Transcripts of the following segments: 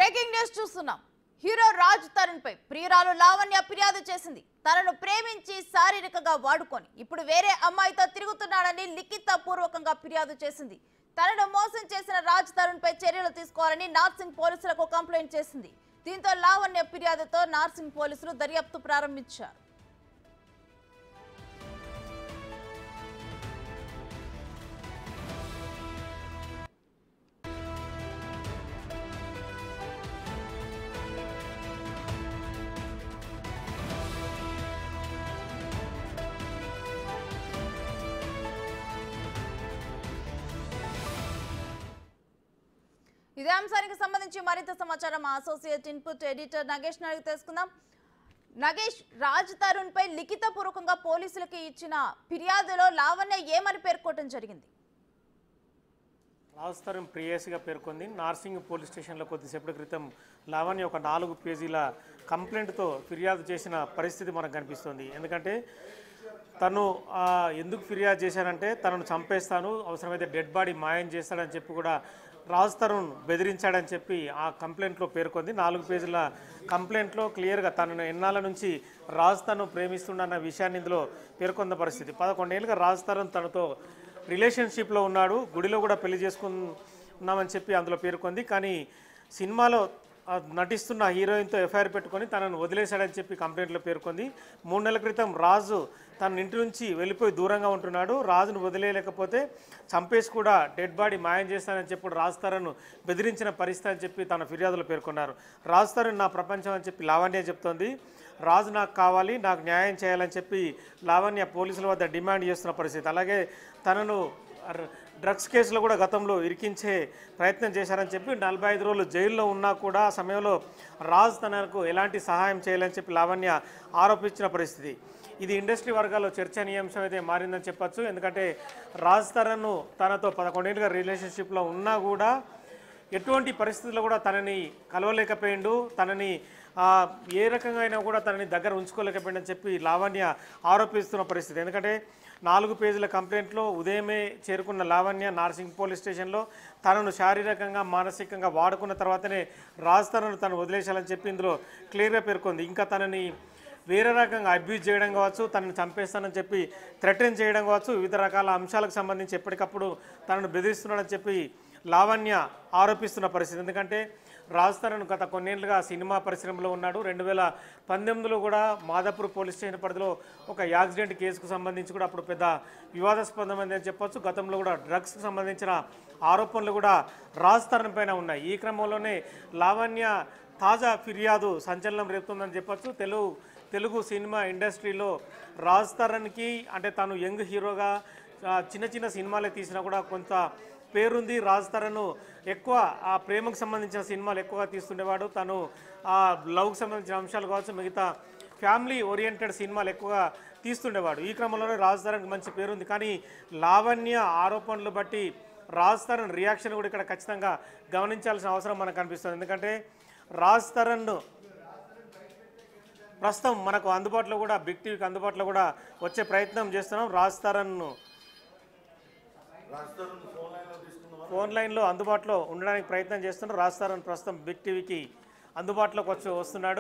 breaking news చూస్తున్నాం hero Raj Tarun పై ప్రియురాలు లావణ్య ఫిర్యాదు చేసింది తనను ప్రేమించి శారీరకంగా వాడుకొని ఇప్పుడు వేరే అమ్మాయితో తిరుగుతున్నాడని లిఖిత పూర్వకంగా ఫిర్యాదు చేసింది తనను మోసం చేసిన రాజ్ తరుణ్ పై చర్యలు తీసుకోవాలని నార్సింగ్ పోలీసులకు కంప్లైంట్ చేసింది దీంతో లావణ్య ఫిర్యాదుతో నార్సింగ్ పోలీసులు దర్యాప్తు ప్రారంభించారు ఇదే అంశానికి సంబంధించి మరింత సమాచారం మా అసోసియేట్ ఇన్పుట్ ఎడిటర్ నగేష్ అడిగి తెలుసుకుందాం నగేష్ రాజ్ తరుణ్ పై లిఖిత పూర్వకంగా పోలీసులకి ఇచ్చిన ఫిర్యాదులో లావణ్య ఏమని పేర్కోవటం జరిగింది రాజస్థానం ప్రియేసిగా పేర్కొంది నార్సింగ్ పోలీస్ స్టేషన్లో కొద్దిసేపటి క్రితం లావణ్య ఒక నాలుగు పేజీల కంప్లైంట్తో ఫిర్యాదు చేసిన పరిస్థితి మనకు కనిపిస్తుంది ఎందుకంటే తను ఆ, ఎందుకు ఫిర్యాదు చేశానంటే తనను చంపేస్తాను అవసరమైతే డెడ్ బాడీ మాయం చేస్తాడని చెప్పి కూడా రాజ్ తరుణ్ బెదిరించాడని చెప్పి ఆ కంప్లైంట్లో పేర్కొంది నాలుగు పేజీల కంప్లైంట్లో క్లియర్గా తనను ఎన్నాళ్ళ నుంచి రాజ్ తను ప్రేమిస్తుండన్న విషయాన్ని ఇందులో పేర్కొన్న పరిస్థితి పదకొండేళ్ళుగా రాజ్ తరుణ్ తనతో రిలేషన్షిప్లో ఉన్నాడు గుడిలో కూడా పెళ్లి చేసుకున్నామని చెప్పి అందులో పేర్కొంది కానీ సినిమాలో ఆ, నటిస్తున్న హీరోయిన్తో ఎఫ్ఐఆర్ పెట్టుకొని తనను వదిలేశాడని చెప్పి కంప్లైంట్లో పేర్కొంది మూడు నెలల క్రితం రాజు తన ఇంటి నుంచి వెళ్ళిపోయి దూరంగా ఉంటున్నాడు రాజును వదిలేయలేకపోతే చంపేసి కూడా డెడ్ బాడీ మాయం చేస్తానని చెప్పి రాజ్ తరుణ్ బెదిరించిన పరిస్థితి అని చెప్పి తన ఫిర్యాదులో పేర్కొన్నారు రాజ్ తరుణ్ నా ప్రపంచం అని చెప్పి లావణ్య చెప్తోంది రాజు నాకు కావాలి నాకు న్యాయం చేయాలని చెప్పి లావణ్య పోలీసుల వద్ద డిమాండ్ చేస్తున్న పరిస్థితి అలాగే తనను అర్- డ్రగ్స్ కేసులో కూడా గతంలో ఇరికించే ప్రయత్నం చేశారని చెప్పి నలభై ఐదు రోజులు జైల్లో ఉన్నా కూడా ఆ సమయంలో రాజ్ తనకు ఎలాంటి సహాయం చేయాలని చెప్పి లావణ్య ఆరోపించిన పరిస్థితి ఇది ఇండస్ట్రీ వర్గాల్లో చర్చనీయాంశం అయితే మారిందని చెప్పొచ్చు ఎందుకంటే రాజ్ తనను తనతో పదకొండేళ్ళుగా రిలేషన్షిప్లో ఉన్నా కూడా ఎటువంటి పరిస్థితుల్లో కూడా తనని కలవలేకపోయిండు తనని ఆ, ఏ రకంగా అయినా కూడా తనని దగ్గర ఉంచుకోలేకపోయిండని చెప్పి లావణ్య ఆరోపిస్తున్న పరిస్థితి ఎందుకంటే నాలుగు పేజీల కంప్లైంట్లో ఉదయమే చేరుకున్న లావణ్య నార్సింగ్ పోలీస్ స్టేషన్లో తనను శారీరకంగా మానసికంగా వాడుకున్న తర్వాతనే రాజ్ తనను తను వదిలేశాలని చెప్పి ఇందులో క్లియర్గా పేర్కొంది ఇంకా తనని వేరే రకంగా అబ్యూజ్ చేయడం కావచ్చు తనని చంపేస్తానని చెప్పి థ్రెటన్ చేయడం కావచ్చు వివిధ రకాల అంశాలకు సంబంధించి ఎప్పటికప్పుడు తనను బెదిరిస్తున్నాడని చెప్పి లావణ్య ఆరోపిస్తున్న పరిస్థితి ఎందుకంటే రాజ్ తరుణ్ గత కొన్నేళ్లుగా సినిమా పరిశ్రమలో ఉన్నాడు రెండు వేల పంతొమ్మిదిలో కూడా మాదాపూర్ పోలీస్ స్టేషన్ పరిధిలో ఒక యాక్సిడెంట్ కేసుకు సంబంధించి కూడా అప్పుడు పెద్ద వివాదాస్పదమైంది అని చెప్పొచ్చు గతంలో కూడా డ్రగ్స్కి సంబంధించిన ఆరోపణలు కూడా రాజ్ తరుణ్ పైన ఉన్నాయి ఈ క్రమంలోనే లావణ్య తాజా ఫిర్యాదు సంచలనం రేపుతుందని చెప్పొచ్చు తెలుగు తెలుగు సినిమా ఇండస్ట్రీలో రాజ్ తరుణ్కి అంటే తను యంగ్ హీరోగా ఆ, చిన్న చిన్న సినిమాలే తీసినా కూడా కొంత పేరుంది రాజ్ తరుణ్ ఎక్కువ ఆ ప్రేమకు సంబంధించిన సినిమాలు ఎక్కువగా తీస్తుండేవాడు తను ఆ లవ్కి సంబంధించిన అంశాలు కావచ్చు మిగతా ఫ్యామిలీ ఓరియంటెడ్ సినిమాలు ఎక్కువగా తీస్తుండేవాడు ఈ క్రమంలోనే రాజ్ తరుణ్కి మంచి పేరుంది కానీ లావణ్య ఆరోపణలు బట్టి రాజ్ తరుణ్ రియాక్షన్ కూడా ఇక్కడ ఖచ్చితంగా గమనించాల్సిన అవసరం మనకు కనిపిస్తుంది ఎందుకంటే రాజ్ తరుణ్ ప్రస్తుతం మనకు అందుబాటులో కూడా బిగ్ టీవీకి అందుబాటులో కూడా వచ్చే ప్రయత్నం చేస్తున్నాం రాజ్ తరుణ్ ఫోన్ లైన్లో అందుబాటులో ఉండడానికి ప్రయత్నం చేస్తున్నాం రాజ్ తరుణ్ ప్రస్తుతం బిగ్ టీవీకి అందుబాటులోకి వచ్చి వస్తున్నాడు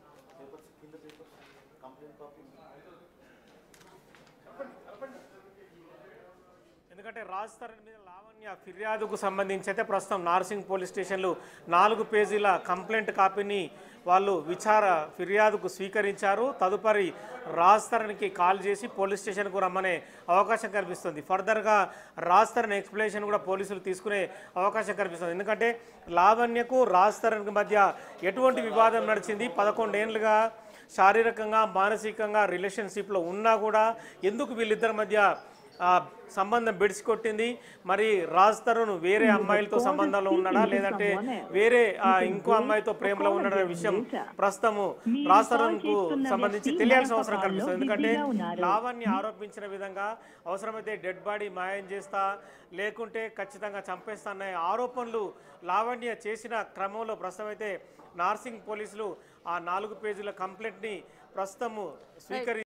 ఎందుకంటే రాజ్ తరుణ్ మీద లావణ్య ఫిర్యాదుకు సంబంధించి అయితే ప్రస్తుతం నార్సింగ్ పోలీస్ స్టేషన్లు నాలుగు పేజీల కంప్లైంట్ కాపీని వాళ్ళు విచార ఫిర్యాదుకు స్వీకరించారు తదుపరి రాజ్ తరుణ్కి కాల్ చేసి పోలీస్ స్టేషన్కు రమ్మనే అవకాశం కనిపిస్తుంది ఫర్దర్గా రాజ్ తరుణ్ ఎక్స్ప్లెనేషన్ కూడా పోలీసులు తీసుకునే అవకాశం కనిపిస్తుంది ఎందుకంటే లావణ్యకు రాజ్ తరుణ్కి మధ్య ఎటువంటి వివాదం నడిచింది పదకొండేళ్లుగా శారీరకంగా మానసికంగా రిలేషన్షిప్లో ఉన్నా కూడా ఎందుకు వీళ్ళిద్దరి మధ్య ఆ సంబంధం బెడిసి కొట్టింది మరి రాజ్ తరుణ్ వేరే అమ్మాయిలతో సంబంధంలో ఉన్నాడా లేదంటే వేరే ఆ, ఇంకో అమ్మాయితో ప్రేమలో ఉన్నాడనే విషయం ప్రస్తుతము రాజ్ తరుణ్ కు సంబంధించి తెలియాల్సిన అవసరం కనిపిస్తుంది ఎందుకంటే లావణ్య ఆరోపించిన విధంగా అవసరమైతే డెడ్ బాడీ మాయం చేస్తా లేకుంటే ఖచ్చితంగా చంపేస్తా అనే ఆరోపణలు లావణ్య చేసిన క్రమంలో ప్రస్తుతం అయితే నార్సింగ్ పోలీసులు ఆ నాలుగు పేజీల కంప్లైంట్ని ప్రస్తుతము స్వీకరి